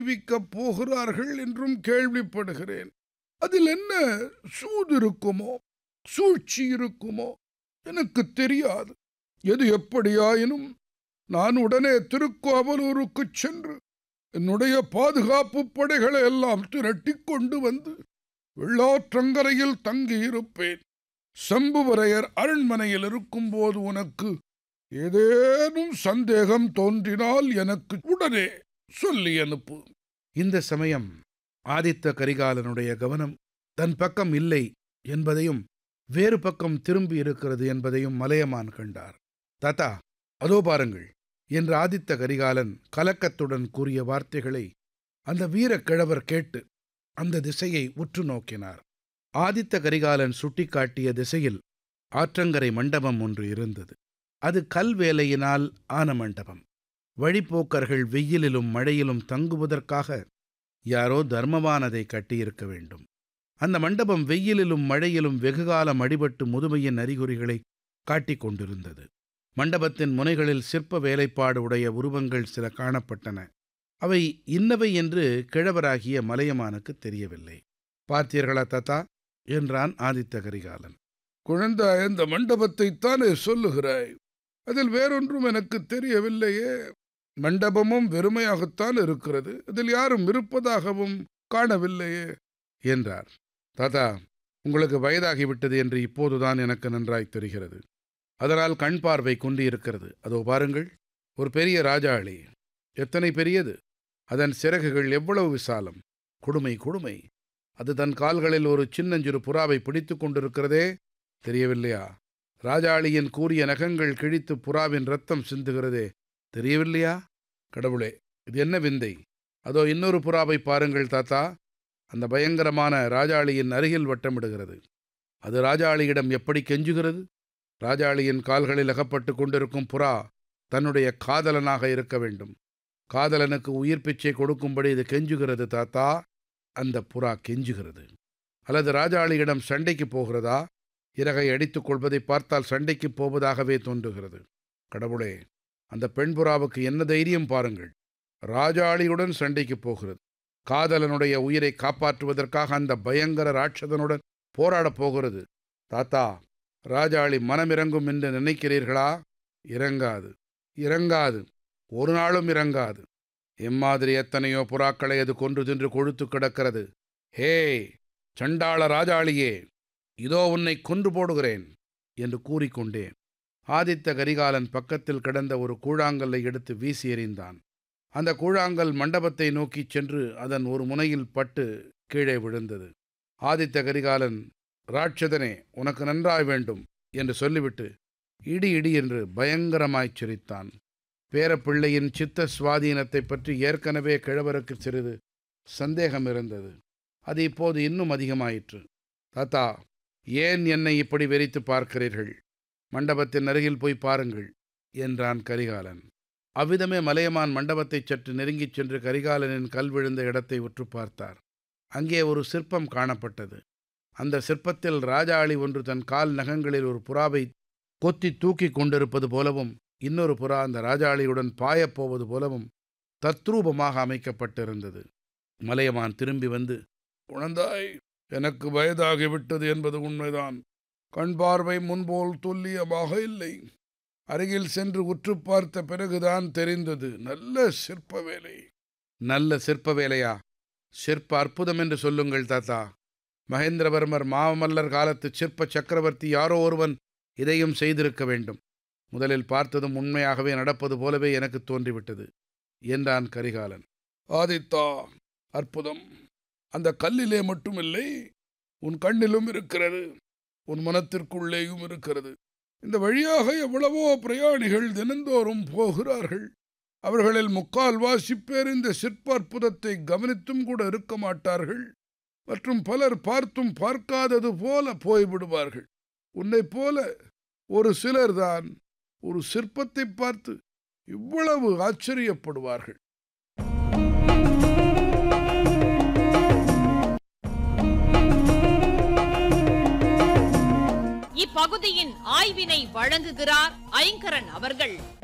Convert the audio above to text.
விக்கப் போகிறார்கள் என்றும் கேள்விப்படுகிறேன் அதில் என்ன சூது இருக்குமோ சூழ்ச்சி இருக்குமோ எனக்கு தெரியாது எது எப்படியாயினும் நான் உடனே திருக்கோவலூருக்குச் சென்று என்னுடைய பாதுகாப்பு படைகளை எல்லாம் திரட்டிக் கொண்டு வந்து வெள்ளாற்றங்கரையில் தங்கியிருப்பேன் சம்புவரையர் அரண்மனையில் இருக்கும்போது உனக்கு ஏதேனும் சந்தேகம் தோன்றினால் எனக்கு உடனே சொல்லி அனுப்பு இந்த சமயம் ஆதித்த கரிகாலனுடைய கவனம் தன் பக்கம் இல்லை என்பதையும் வேறு பக்கம் திரும்பி இருக்கிறது என்பதையும் மலையமான் கண்டார் தாத்தா அதோ பாருங்கள் என்று ஆதித்த கரிகாலன் கலக்கத்துடன் கூறிய வார்த்தைகளை அந்த வீரக் கிழவர் கேட்டு அந்த திசையை உற்று நோக்கினார் ஆதித்த கரிகாலன் சுட்டிக்காட்டிய திசையில் ஆற்றங்கரை மண்டபம் ஒன்று இருந்தது அது கல் வேலையினால் ஆன மண்டபம் வழிப்போக்கர்கள் வெயிலிலும் மழையிலும் தங்குவதற்காக யாரோ தர்மவானதை கட்டியிருக்க வேண்டும் அந்த மண்டபம் வெயிலிலும் மழையிலும் வெகுகாலம் அடிபட்டு முதுமையின் அறிகுறிகளை காட்டிக் கொண்டிருந்தது மண்டபத்தின் முனைகளில் சிற்ப வேலைப்பாடு உடைய உருவங்கள் சில காணப்பட்டன அவை இன்னவை என்று கிழவராகிய மலையமானுக்கு தெரியவில்லை பார்த்தீர்களா தாத்தா என்றான் ஆதித்த கரிகாலன் குழந்தாய் இந்த மண்டபத்தைத்தானே சொல்லுகிறாய் அதில் வேறொன்றும் எனக்கு தெரியவில்லையே மண்டபமும் வெறுமையாகத்தான் இருக்கிறது அதில் யாரும் இருப்பதாகவும் காணவில்லையே என்றார் தாத்தா உங்களுக்கு வயதாகிவிட்டது என்று இப்போதுதான் எனக்கு நன்றாய் தெரிகிறது அதனால் கண் பார்வை குன்றியிருக்கிறது அதோ பாருங்கள் ஒரு பெரிய ராஜாளி எத்தனை பெரியது அதன் சிறகுகள் எவ்வளவு விசாலம் கொடுமை கொடுமை அது தன் கால்களில் ஒரு சின்னஞ்சிறு புறாவை பிடித்து கொண்டிருக்கிறதே தெரியவில்லையா ராஜாளியின் கூறிய நகங்கள் கிழித்து புறாவின் ரத்தம் சிந்துகிறதே தெரியவில்லையா கடவுளே இது என்ன விந்தை அதோ இன்னொரு புறாவை பாருங்கள் தாத்தா அந்த பயங்கரமான ராஜாளியின் அருகில் வட்டமிடுகிறது அது ராஜாளியிடம் எப்படி கெஞ்சுகிறது ராஜாளியின் கால்களில் அகப்பட்டு கொண்டிருக்கும் புறா தன்னுடைய காதலனாக இருக்க வேண்டும் காதலனுக்கு உயிர் பிச்சை கொடுக்கும்படி இது கெஞ்சுகிறது தாத்தா அந்த புறா கெஞ்சுகிறது அல்லது ராஜாளியிடம் சண்டைக்கு போகிறதா இறகை அடித்துக் கொள்வதை பார்த்தால் சண்டைக்கு போவதாகவே தோன்றுகிறது கடவுளே அந்த பெண் புறாவுக்கு என்ன தைரியம் பாருங்கள் ராஜாளியுடன் சண்டைக்கு போகிறது காதலனுடைய உயிரை காப்பாற்றுவதற்காக அந்த பயங்கர ராட்சதனுடன் போராடப் போகிறது தாத்தா ராஜாளி மனமிறங்கும் என்று நினைக்கிறீர்களா இறங்காது இறங்காது ஒரு நாளும் இறங்காது எம்மாதிரி எத்தனையோ புறாக்களை அது கொன்று தின்று கொழுத்து கிடக்கிறது ஹே சண்டாள ராஜாளியே இதோ உன்னை கொன்று போடுகிறேன் என்று கூறிக்கொண்டேன் ஆதித்த கரிகாலன் பக்கத்தில் கிடந்த ஒரு கூழாங்கல்லை எடுத்து வீசி எறிந்தான் அந்த கூழாங்கல் மண்டபத்தை நோக்கிச் சென்று அதன் ஒரு முனையில் பட்டு கீழே விழுந்தது ஆதித்த கரிகாலன் ராட்சதனே உனக்கு நன்றாய் வேண்டும் என்று சொல்லிவிட்டு இடி இடி என்று பயங்கரமாய்ச் சிரித்தான் பேரப்பிள்ளையின் சித்த சுவாதீனத்தைப் பற்றி ஏற்கனவே கிழவருக்கு சிறிது சந்தேகம் இருந்தது அது இப்போது இன்னும் அதிகமாயிற்று தாத்தா ஏன் என்னை இப்படி வெறித்து பார்க்கிறீர்கள் மண்டபத்தின் அருகில் போய் பாருங்கள் என்றான் கரிகாலன் அவ்விதமே மலையமான் மண்டபத்தைச் சற்று நெருங்கிச் சென்று கரிகாலனின் கல் விழுந்த இடத்தை உற்று பார்த்தார் அங்கே ஒரு சிற்பம் காணப்பட்டது அந்த சிற்பத்தில் ராஜாளி ஒன்று தன் கால் நகங்களில் ஒரு புறாவை கொத்தி தூக்கி கொண்டிருப்பது போலவும் இன்னொரு புறா அந்த ராஜாளியுடன் பாயப்போவது போலவும் தத்ரூபமாக அமைக்கப்பட்டிருந்தது மலையமான் திரும்பி வந்து குழந்தாய் எனக்கு வயதாகிவிட்டது என்பது உண்மைதான் கண் பார்வை முன்போல் துல்லியமாக இல்லை அருகில் சென்று உற்று பார்த்த பிறகுதான் தெரிந்தது நல்ல சிற்ப வேலை நல்ல சிற்ப வேலையா சிற்ப அற்புதம் என்று சொல்லுங்கள் தாத்தா மகேந்திரவர்மர் மாமல்லர் காலத்து சிற்ப சக்கரவர்த்தி யாரோ ஒருவன் இதையும் செய்திருக்க வேண்டும் முதலில் பார்த்ததும் உண்மையாகவே நடப்பது போலவே எனக்கு தோன்றிவிட்டது என்றான் கரிகாலன் ஆதித்தா அற்புதம் அந்த கல்லிலே மட்டுமில்லை உன் கண்ணிலும் இருக்கிறது உன் மனத்திற்குள்ளேயும் இருக்கிறது இந்த வழியாக எவ்வளவோ பிரயாணிகள் தினந்தோறும் போகிறார்கள் அவர்களில் முக்கால்வாசி பேர் இந்த சிற்ப அற்புதத்தை கவனித்தும் கூட இருக்க மாட்டார்கள் மற்றும் பலர் பார்த்தும் பார்க்காதது போல போய்விடுவார்கள் உன்னைப் போல ஒரு சிலர்தான் ஒரு சிற்பத்தை பார்த்து இவ்வளவு ஆச்சரியப்படுவார்கள் இப்பகுதியின் ஆய்வினை வழங்குகிறார் ஐங்கரன் அவர்கள்